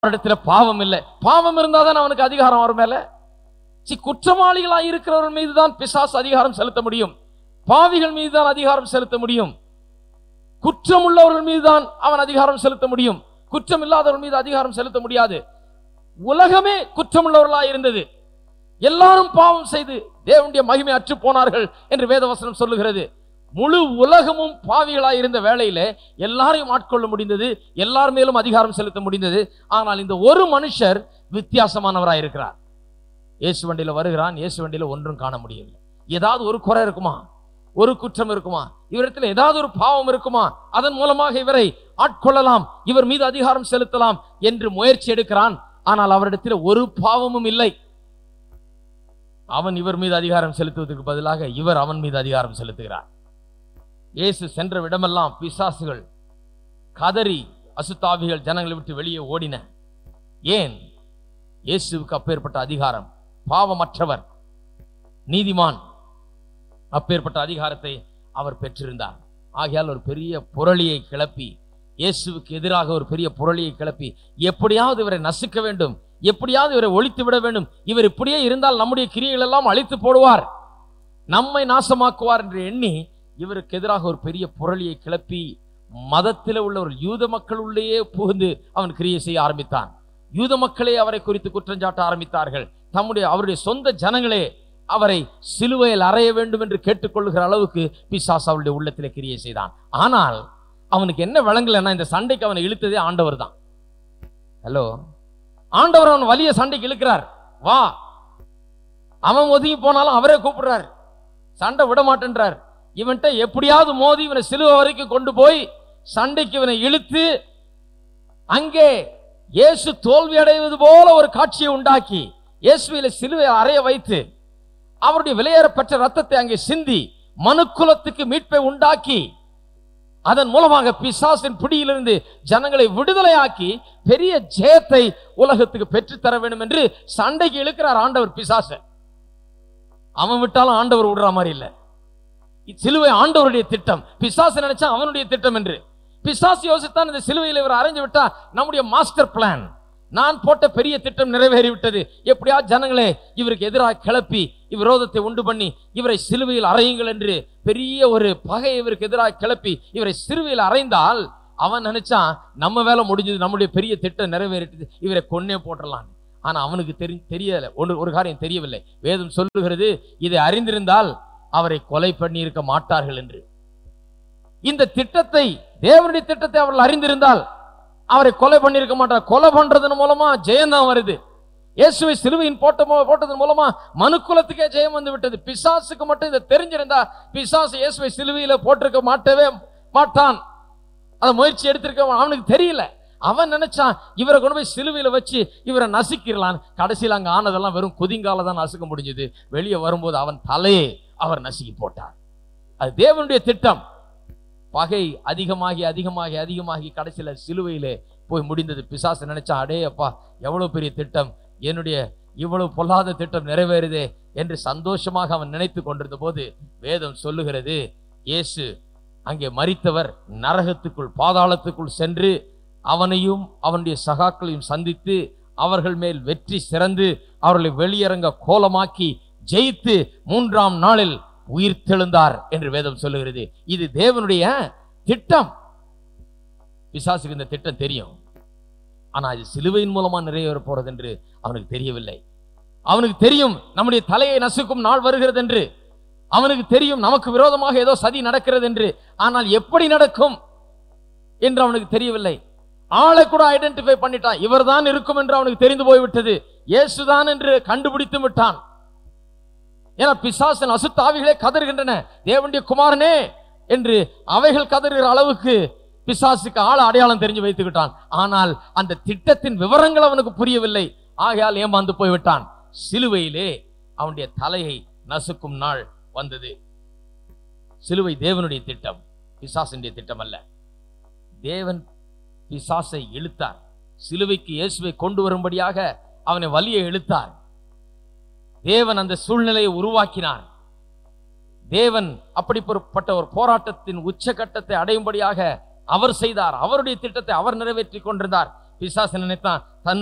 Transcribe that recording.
அவரிடத்துல பாவம் இல்லை பாவம் இருந்தாதான் அவனுக்கு அதிகாரம் அவர் மேல சி குற்றவாளிகளாய் இருக்கிறவர்கள் மீது தான் பிசாசு அதிகாரம் செலுத்த முடியும் பாவிகள் மீது தான் அதிகாரம் செலுத்த முடியும் குற்றம் உள்ளவர்கள் மீது தான் அவன் அதிகாரம் செலுத்த முடியும் குற்றம் இல்லாதவர்கள் மீது அதிகாரம் செலுத்த முடியாது உலகமே குற்றமுள்ளவர்களாய் இருந்தது எல்லாரும் பாவம் செய்து தேவனுடைய மகிமை அற்று போனார்கள் என்று வேதவசனம் சொல்லுகிறது முழு உலகமும் பாவிகளாய் இருந்த வேளையிலே எல்லாரையும் ஆட்கொள்ள முடிந்தது எல்லார் மேலும் அதிகாரம் செலுத்த முடிந்தது ஆனால் இந்த ஒரு மனுஷர் வித்தியாசமானவராய் இருக்கிறார் இயேசு வண்டியில வருகிறான் இயேசு வண்டியில ஒன்றும் காண முடியவில்லை ஏதாவது ஒரு குறை இருக்குமா ஒரு குற்றம் இருக்குமா இவரிடத்தில் ஏதாவது ஒரு பாவம் இருக்குமா அதன் மூலமாக இவரை ஆட்கொள்ளலாம் இவர் மீது அதிகாரம் செலுத்தலாம் என்று முயற்சி எடுக்கிறான் ஆனால் அவரிடத்தில் ஒரு பாவமும் இல்லை அவன் இவர் மீது அதிகாரம் செலுத்துவதற்கு பதிலாக இவர் அவன் மீது அதிகாரம் செலுத்துகிறார் இயேசு சென்ற விடமெல்லாம் பிசாசுகள் கதறி அசுத்தாவிகள் ஜனங்களை விட்டு வெளியே ஓடின ஏன் இயேசுவுக்கு அப்பேற்பட்ட அதிகாரம் பாவமற்றவர் நீதிமான் அப்பேற்பட்ட அதிகாரத்தை அவர் பெற்றிருந்தார் ஆகையால் ஒரு பெரிய புரளியை கிளப்பி இயேசுவுக்கு எதிராக ஒரு பெரிய புரளியை கிளப்பி எப்படியாவது இவரை நசுக்க வேண்டும் எப்படியாவது இவரை ஒழித்து விட வேண்டும் இவர் இப்படியே இருந்தால் நம்முடைய கிரியைகள் எல்லாம் அழித்து போடுவார் நம்மை நாசமாக்குவார் என்று எண்ணி இவருக்கு எதிராக ஒரு பெரிய புரளியை கிளப்பி மதத்தில் உள்ள ஒரு யூத மக்கள் உள்ளேயே புகுந்து அவன் கிரியை செய்ய ஆரம்பித்தான் யூத மக்களே அவரை குறித்து குற்றஞ்சாட்ட ஆரம்பித்தார்கள் தம்முடைய அவருடைய சொந்த ஜனங்களே அவரை சிலுவையில் அறைய வேண்டும் என்று கேட்டுக்கொள்ளுகிற அளவுக்கு பிசாஸ் அவருடைய உள்ளத்திலே கிரியை செய்தான் ஆனால் அவனுக்கு என்ன விளங்கலைன்னா இந்த சண்டைக்கு அவனை இழுத்ததே ஆண்டவர் தான் ஹலோ ஆண்டவர் அவன் வலிய சண்டைக்கு இழுக்கிறார் வா அவன் ஒதுங்கி போனாலும் அவரே கூப்பிடுறார் சண்டை விட மாட்டேன்றார் இவன்கிட்ட எப்படியாவது மோதி இவனை சிலுவை வரைக்கும் கொண்டு போய் சண்டைக்கு இவனை இழுத்து அங்கே இயேசு தோல்வி அடைவது போல ஒரு காட்சியை உண்டாக்கி இயேசுவில சிலுவை அறைய வைத்து அவருடைய விலையேற பெற்ற ரத்தத்தை அங்கே சிந்தி மனுக்குலத்துக்கு மீட்பை உண்டாக்கி அதன் மூலமாக பிசாசின் பிடியிலிருந்து ஜனங்களை விடுதலையாக்கி பெரிய ஜெயத்தை உலகத்துக்கு பெற்றுத்தர வேண்டும் என்று சண்டைக்கு இழுக்கிறார் ஆண்டவர் பிசாச அவன் விட்டாலும் ஆண்டவர் விடுற மாதிரி இல்ல சிலுவை ஆண்டவருடைய திட்டம் பிசாசு நினைச்சா அவனுடைய திட்டம் என்று பிசாசு யோசித்தான் இந்த சிலுவையில் இவர் அரைஞ்சு விட்டா நம்முடைய மாஸ்டர் பிளான் நான் போட்ட பெரிய திட்டம் நிறைவேறிவிட்டது எப்படியா ஜனங்களே இவருக்கு எதிராக கிளப்பி விரோதத்தை உண்டு பண்ணி இவரை சிலுவையில் அறையுங்கள் என்று பெரிய ஒரு பகை இவருக்கு எதிராக கிளப்பி இவரை சிலுவையில் அறைந்தால் அவன் நினைச்சான் நம்ம வேலை முடிஞ்சது நம்முடைய பெரிய திட்டம் நிறைவேறிட்டது இவரை கொன்னே போட்டுடலாம் ஆனா அவனுக்கு தெரி தெரியல ஒன்று ஒரு காரியம் தெரியவில்லை வேதம் சொல்லுகிறது இதை அறிந்திருந்தால் அவரை கொலை பண்ணி இருக்க மாட்டார்கள் என்று இந்த திட்டத்தை தேவனுடைய திட்டத்தை அவர்கள் அறிந்திருந்தால் அவரை கொலை பண்ணியிருக்க மாட்டார் கொலை பண்றதன் மூலமா ஜெயம் தான் வருது இயேசுவை சிலுவையின் போட்ட மோ- போட்டதன் மூலமா மனுக்குலத்துக்கே ஜெயம் வந்து விட்டது பிசாசுக்கு மட்டும் இதை தெரிஞ்சிருந்தா பிசாசு இயேசுவை சிலுவையில போட்டிருக்க மாட்டவே மாட்டான் அதை முயற்சி எடுத்திருக்க அவனுக்கு தெரியல அவன் நினைச்சான் இவரை கொண்டு போய் சிலுவையில வச்சு இவரை நசுக்கிடலாம் கடைசியில் அங்க ஆனதெல்லாம் வெறும் குதிங்கால தான் நசுக்க முடிஞ்சது வெளியே வரும்போது அவன் தலையே அவர் நசுக்கி போட்டார் அது தேவனுடைய திட்டம் பகை அதிகமாகி அதிகமாகி அதிகமாகி கடைசியில் சிலுவையிலே போய் முடிந்தது பிசாசு நினைச்சா அடே அப்பா எவ்வளவு பெரிய திட்டம் என்னுடைய இவ்வளவு பொல்லாத திட்டம் நிறைவேறுதே என்று சந்தோஷமாக அவன் நினைத்து கொண்டிருந்த போது வேதம் சொல்லுகிறது இயேசு அங்கே மரித்தவர் நரகத்துக்குள் பாதாளத்துக்குள் சென்று அவனையும் அவனுடைய சகாக்களையும் சந்தித்து அவர்கள் மேல் வெற்றி சிறந்து அவர்களை வெளியரங்க கோலமாக்கி ஜெயித்து மூன்றாம் நாளில் உயிர் தெழுந்தார் என்று வேதம் சொல்லுகிறது இது தேவனுடைய திட்டம் பிசாசுக்கு இந்த திட்டம் தெரியும் ஆனா இது சிலுவையின் மூலமா நிறைவேற போறது என்று அவனுக்கு தெரியவில்லை அவனுக்கு தெரியும் நம்முடைய தலையை நசுக்கும் நாள் வருகிறது என்று அவனுக்கு தெரியும் நமக்கு விரோதமாக ஏதோ சதி நடக்கிறது என்று ஆனால் எப்படி நடக்கும் என்று அவனுக்கு தெரியவில்லை ஆளை கூட ஐடென்டிஃபை பண்ணிட்டான் இவர்தான் இருக்கும் என்று அவனுக்கு தெரிந்து போய்விட்டது இயேசுதான் என்று கண்டுபிடித்து விட்டான் ஏன்னா பிசாசன் அசுத்தாவிகளே கதறுகின்றன தேவனுடைய குமாரனே என்று அவைகள் கதறுகிற அளவுக்கு பிசாசுக்கு ஆள அடையாளம் தெரிஞ்சு வைத்துக்கிட்டான் ஆனால் அந்த திட்டத்தின் விவரங்கள் அவனுக்கு புரியவில்லை ஆகையால் ஏமாந்து போய்விட்டான் சிலுவையிலே அவனுடைய தலையை நசுக்கும் நாள் வந்தது சிலுவை தேவனுடைய திட்டம் பிசாசனுடைய திட்டம் அல்ல தேவன் பிசாசை இழுத்தார் சிலுவைக்கு இயேசுவை கொண்டு வரும்படியாக அவனை வலியை இழுத்தார் தேவன் அந்த சூழ்நிலையை உருவாக்கினார் தேவன் அப்படிப்பட்ட ஒரு போராட்டத்தின் உச்சகட்டத்தை அடையும்படியாக அவர் செய்தார் அவருடைய திட்டத்தை அவர் நிறைவேற்றி கொண்டிருந்தார் பிசாசு நினைத்தான் தன்